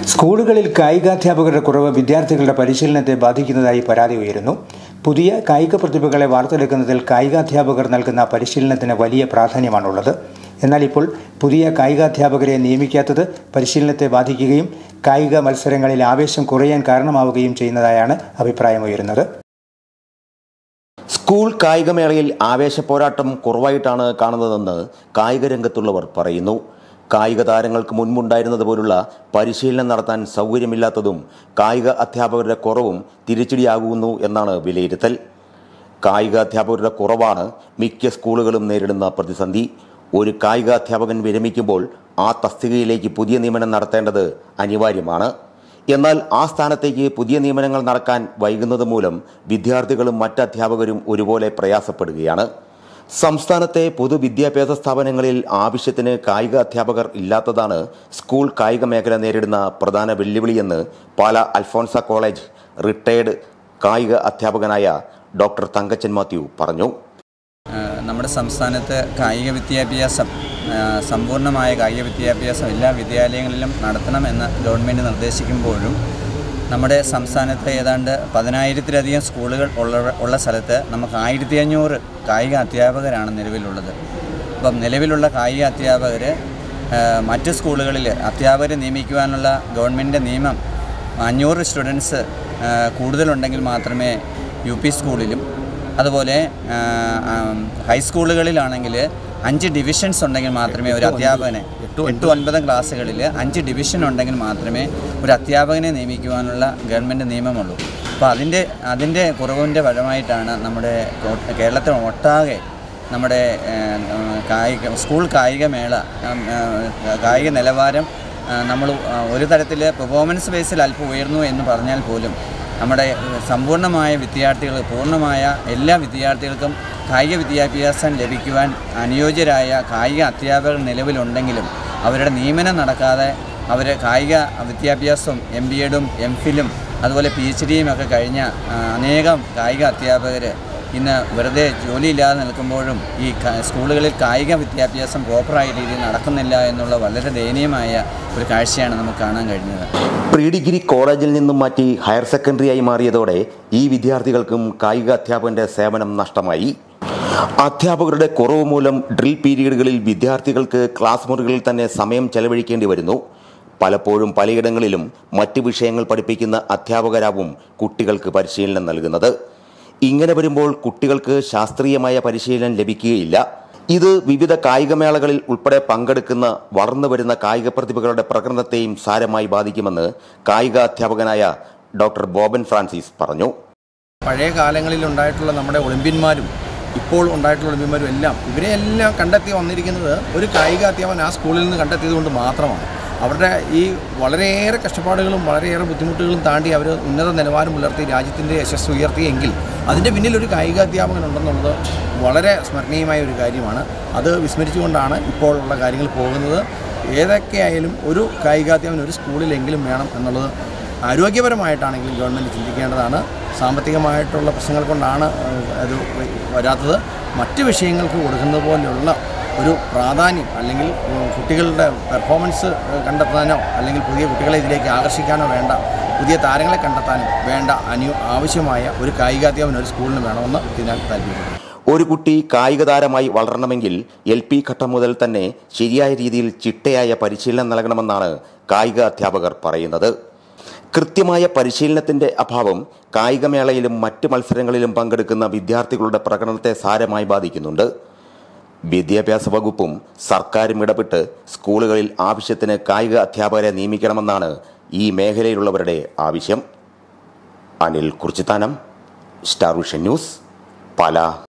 സ്കൂളുകളിൽ കായികാധ്യാപകരുടെ കുറവ് വിദ്യാർത്ഥികളുടെ പരിശീലനത്തെ ബാധിക്കുന്നതായി പരാതി ഉയരുന്നു പുതിയ കായിക പ്രതിഭകളെ വാർത്തെടുക്കുന്നതിൽ കായികാധ്യാപകർ നൽകുന്ന പരിശീലനത്തിന് വലിയ പ്രാധാന്യമാണുള്ളത് എന്നാൽ ഇപ്പോൾ പുതിയ കായികാധ്യാപകരെ നിയമിക്കാത്തത് പരിശീലനത്തെ ബാധിക്കുകയും കായിക മത്സരങ്ങളിൽ ആവേശം കുറയാൻ കാരണമാവുകയും ചെയ്യുന്നതായാണ് അഭിപ്രായമുയരുന്നത് സ്കൂൾ കായികമേളയിൽ ആവേശപ്പോരാട്ടം കുറവായിട്ടാണ് കാണുന്നതെന്ന് കായിക രംഗത്തുള്ളവർ പറയുന്നു കായിക താരങ്ങൾക്ക് മുൻപുണ്ടായിരുന്നതുപോലുള്ള പരിശീലനം നടത്താൻ സൗകര്യമില്ലാത്തതും കായിക അധ്യാപകരുടെ കുറവും തിരിച്ചടിയാകുന്നു എന്നാണ് വിലയിരുത്തൽ കായിക അധ്യാപകരുടെ കുറവാണ് മിക്ക സ്കൂളുകളും നേരിടുന്ന പ്രതിസന്ധി ഒരു കായിക അധ്യാപകൻ വിരമിക്കുമ്പോൾ ആ തസ്തികയിലേക്ക് പുതിയ നിയമനം നടത്തേണ്ടത് അനിവാര്യമാണ് എന്നാൽ ആ സ്ഥാനത്തേക്ക് പുതിയ നിയമനങ്ങൾ നടക്കാൻ വൈകുന്നത് മൂലം വിദ്യാർത്ഥികളും മറ്റ് അധ്യാപകരും ഒരുപോലെ പ്രയാസപ്പെടുകയാണ് സംസ്ഥാനത്തെ പൊതുവിദ്യാഭ്യാസ സ്ഥാപനങ്ങളിൽ ആവശ്യത്തിന് കായിക അധ്യാപകർ ഇല്ലാത്തതാണ് സ്കൂൾ കായിക മേഖല നേരിടുന്ന പ്രധാന വെല്ലുവിളിയെന്ന് പാല അൽഫോൺസ കോളേജ് റിട്ടയർഡ് കായിക അധ്യാപകനായ ഡോക്ടർ തങ്കച്ചൻ മാത്യു പറഞ്ഞു നമ്മുടെ സംസ്ഥാനത്ത് കായിക വിദ്യാഭ്യാസം ആ, സമ്പൂർണ്ണമായ കായിക വിദ്യാഭ്യാസം എല്ലാ വിദ്യാലയങ്ങളിലും നടത്തണമെന്ന് ഗവൺമെൻറ് നിർദ്ദേശിക്കുമ്പോഴും നമ്മുടെ സംസ്ഥാനത്ത് ഏതാണ്ട് പതിനായിരത്തിലധികം സ്കൂളുകൾ ഉള്ള ഉള്ള സ്ഥലത്ത് നമുക്ക് ആയിരത്തി അഞ്ഞൂറ് കായിക അധ്യാപകരാണ് നിലവിലുള്ളത് അപ്പം നിലവിലുള്ള കായിക അധ്യാപകർ മറ്റ് സ്കൂളുകളിൽ അധ്യാപകരെ നിയമിക്കുവാനുള്ള ഗവൺമെൻറ്റിൻ്റെ നിയമം അഞ്ഞൂറ് സ്റ്റുഡൻസ് കൂടുതലുണ്ടെങ്കിൽ മാത്രമേ യു പി സ്കൂളിലും അതുപോലെ ആ, ആ, ഹൈസ്കൂളുകളിലാണെങ്കിൽ അഞ്ച് ഡിവിഷൻസ് ഉണ്ടെങ്കിൽ മാത്രമേ ഒരു അധ്യാപകനെ എട്ട് ഒൻപത് ക്ലാസ്സുകളിൽ അഞ്ച് ഡിവിഷൻ ഉണ്ടെങ്കിൽ മാത്രമേ ഒരു അധ്യാപകനെ നിയമിക്കുവാനുള്ള ഗവൺമെൻറ് നിയമമുള്ളൂ അപ്പോൾ അതിൻ്റെ അതിൻ്റെ കുറവിൻ്റെ ഫലമായിട്ടാണ് നമ്മുടെ കോ- കേരളത്തിൽ ഒട്ടാകെ നമ്മുടെ ഏഹ്, കായിക സ്കൂൾ കായിക മേള ഉം, ഏഹ്, കായിക നിലവാരം നമ്മൾ ഒരു തരത്തിൽ പെർഫോമൻസ് ബേസിൽ അല്പം ഉയർന്നു എന്ന് പറഞ്ഞാൽ പോലും നമ്മുടെ സമ്പൂർണ്ണമായ വിദ്യാർത്ഥികൾ പൂർണ്ണമായ എല്ലാ വിദ്യാർത്ഥികൾക്കും കായിക വിദ്യാഭ്യാസം ലഭിക്കുവാൻ അനുയോജ്യരായ കായിക അധ്യാപകർ നിലവിലുണ്ടെങ്കിലും അവരുടെ നിയമനം നടക്കാതെ അവർ കായിക വിദ്യാഭ്യാസവും എം ബി എഡും എം ഫിലും അതുപോലെ പി എച്ച് ഡിയും ഒക്കെ കഴിഞ്ഞ ആ, അനേകം കായിക അധ്യാപകർ ഇന്ന് വെറുതെ ജോലിയില്ലാതെ നിൽക്കുമ്പോഴും ഈ ക- സ്കൂളുകളിൽ കായിക വിദ്യാഭ്യാസം പ്രോപ്പറായ രീതിയിൽ നടക്കുന്നില്ല എന്നുള്ള വളരെ ദയനീയമായ ഒരു കാഴ്ചയാണ് നമുക്ക് കാണാൻ കഴിഞ്ഞത് പ്രീ ഡിഗ്രി കോളേജിൽ നിന്നും മാറ്റി ഹയർ സെക്കൻഡറിയായി മാറിയതോടെ ഈ വിദ്യാർത്ഥികൾക്കും കായിക അധ്യാപകന്റെ സേവനം നഷ്ടമായി അധ്യാപകരുടെ കുറവ് മൂലം ഡ്രിൽ പീരീഡുകളിൽ വിദ്യാർത്ഥികൾക്ക് ക്ലാസ് മുറികളിൽ തന്നെ സമയം ചെലവഴിക്കേണ്ടി വരുന്നു പലപ്പോഴും പലയിടങ്ങളിലും മറ്റ് വിഷയങ്ങൾ പഠിപ്പിക്കുന്ന അധ്യാപകരാവും കുട്ടികൾക്ക് പരിശീലനം നൽകുന്നത് ഇങ്ങനെ വരുമ്പോൾ കുട്ടികൾക്ക് ശാസ്ത്രീയമായ പരിശീലനം ലഭിക്കുകയില്ല ഇത് വിവിധ കായികമേളകളിൽ ഉൾപ്പെടെ പങ്കെടുക്കുന്ന വളർന്നു വരുന്ന കായിക പ്രതിഭകളുടെ പ്രകടനത്തെയും സാരമായി ബാധിക്കുമെന്ന് കായിക അധ്യാപകനായ ഡോക്ടർ ബോബൻ ഫ്രാൻസിസ് പറഞ്ഞു പഴയ കാലങ്ങളിൽ ഉണ്ടായിട്ടുള്ള നമ്മുടെ ഒളിമ്പ്യന്മാരും ഇപ്പോൾ ഉണ്ടായിട്ടുള്ള ഒളിമ്പ്യന്മാരും എല്ലാം ഇവരെ എല്ലാം കണ്ടെത്തി വന്നിരിക്കുന്നത് ഒരു കായിക അധ്യാപകൻ ആ സ്കൂളിൽ നിന്ന് കണ്ടെത്തിയത് കൊണ്ട് മാത്രമാണ് അവരുടെ ഈ വളരെയേറെ കഷ്ടപ്പാടുകളും വളരെയേറെ ബുദ്ധിമുട്ടുകളും താണ്ടി അവർ ഉന്നത നിലവാരം പുലർത്തി രാജ്യത്തിൻ്റെ യശസ് ഉയർത്തിയെങ്കിൽ അതിൻ്റെ പിന്നിൽ ഒരു കായിക അധ്യാപകൻ ഉണ്ടെന്നുള്ളത് വളരെ സ്മരണീയമായ ഒരു കാര്യമാണ് അത് വിസ്മരിച്ചുകൊണ്ടാണ് ഇപ്പോൾ ഉള്ള കാര്യങ്ങൾ പോകുന്നത് ഏതൊക്കെയായാലും ഒരു കായികാധ്യാപകൻ ഒരു സ്കൂളിലെങ്കിലും വേണം എന്നുള്ളത് ആരോഗ്യപരമായിട്ടാണെങ്കിലും ഗവൺമെൻറ് ചിന്തിക്കേണ്ടതാണ് സാമ്പത്തികമായിട്ടുള്ള പ്രശ്നങ്ങൾ കൊണ്ടാണ് ഏഹ്, അത് വരാത്തത് മറ്റ് വിഷയങ്ങൾക്ക് കൊടുക്കുന്നത് പോലെയുള്ള ഒരു പ്രാധാന്യം അല്ലെങ്കിൽ ഏഹ്, കുട്ടികളുടെ പെർഫോമൻസ് ഏഹ്, കണ്ടെത്താനോ അല്ലെങ്കിൽ പുതിയ കുട്ടികളെ ഇതിലേക്ക് ആകർഷിക്കാനോ വേണ്ട പുതിയ താരങ്ങളെ കണ്ടെത്താനും വേണ്ട അനു ആവശ്യമായ ഒരു കായികാധ്യാപനം ഒരു സ്കൂളിന് വേണമെന്ന് ഇതിനാൽ താല്പര്യപ്പെടുന്നു ഒരു കുട്ടി കായിക താരമായി വളരണമെങ്കിൽ എൽ പി ഘട്ടം മുതൽ തന്നെ ശരിയായ രീതിയിൽ ചിട്ടയായ പരിശീലനം നൽകണമെന്നാണ് കായിക അധ്യാപകർ പറയുന്നത് കൃത്യമായ പരിശീലനത്തിന്റെ അഭാവം കായികമേളയിലും മറ്റ് മത്സരങ്ങളിലും പങ്കെടുക്കുന്ന വിദ്യാർത്ഥികളുടെ പ്രകടനത്തെ സാരമായി ബാധിക്കുന്നുണ്ട് വിദ്യാഭ്യാസ വകുപ്പും സർക്കാരും ഇടപെട്ട് സ്കൂളുകളിൽ ആവശ്യത്തിന് കായിക അധ്യാപകരെ നിയമിക്കണമെന്നാണ് ഈ മേഖലയിലുള്ളവരുടെ ആവശ്യം Anil Kurichithanam star vision news പാല